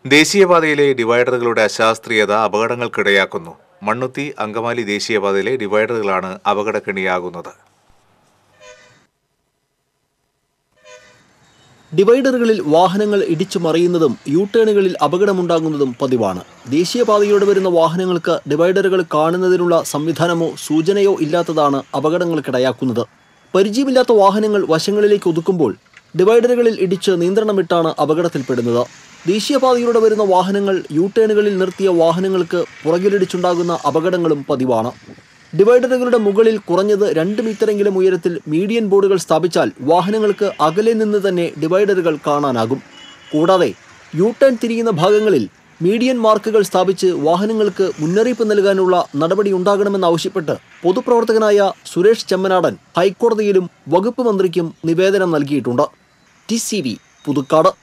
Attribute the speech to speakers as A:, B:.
A: ദേശീയപാതയിലെ ഡിവൈഡറുകളുടെ അശാസ്ത്രീയത അപകടങ്ങൾക്കിടയാക്കുന്നു മണ്ണുത്തി അങ്കമാലി ദേശീയപാതയിലെ ഡിവൈഡറുകളാണ് അപകടക്കെണിയാകുന്നത്
B: ഡിവൈഡറുകളിൽ വാഹനങ്ങൾ ഇടിച്ചു മറിയുന്നതും യു ടേണുകളിൽ അപകടമുണ്ടാകുന്നതും പതിവാണ് ദേശീയപാതയിലൂടെ വരുന്ന വാഹനങ്ങൾക്ക് ഡിവൈഡറുകൾ കാണുന്നതിനുള്ള സംവിധാനമോ സൂചനയോ ഇല്ലാത്തതാണ് അപകടങ്ങൾക്കിടയാക്കുന്നത് പരിചയമില്ലാത്ത വാഹനങ്ങൾ വശങ്ങളിലേക്ക് ഒതുക്കുമ്പോൾ ഡിവൈഡറുകളിൽ ഇടിച്ച് നിയന്ത്രണം വിട്ടാണ് അപകടത്തിൽപ്പെടുന്നത് ദേശീയപാതയിലൂടെ വരുന്ന വാഹനങ്ങൾ യു ടേണുകളിൽ നിർത്തിയ വാഹനങ്ങൾക്ക് പുറകിലിടിച്ചുണ്ടാകുന്ന അപകടങ്ങളും പതിവാണ് ഡിവൈഡറുകളുടെ മുകളിൽ കുറഞ്ഞത് രണ്ട് മീറ്ററെങ്കിലും ഉയരത്തിൽ മീഡിയൻ ബോർഡുകൾ സ്ഥാപിച്ചാൽ വാഹനങ്ങൾക്ക് അകലെ നിന്ന് തന്നെ ഡിവൈഡറുകൾ കാണാനാകും കൂടാതെ യു ടേൺ തിരിയുന്ന ഭാഗങ്ങളിൽ മീഡിയൻ മാർക്കുകൾ സ്ഥാപിച്ച് വാഹനങ്ങൾക്ക് മുന്നറിയിപ്പ് നൽകാനുള്ള നടപടി ഉണ്ടാകണമെന്നാവശ്യപ്പെട്ട് പൊതുപ്രവർത്തകനായ സുരേഷ് ചെമ്മനാടൻ ഹൈക്കോടതിയിലും വകുപ്പ് മന്ത്രിക്കും നിവേദനം നൽകിയിട്ടുണ്ട് ടി സി വി പുതുക്കാട്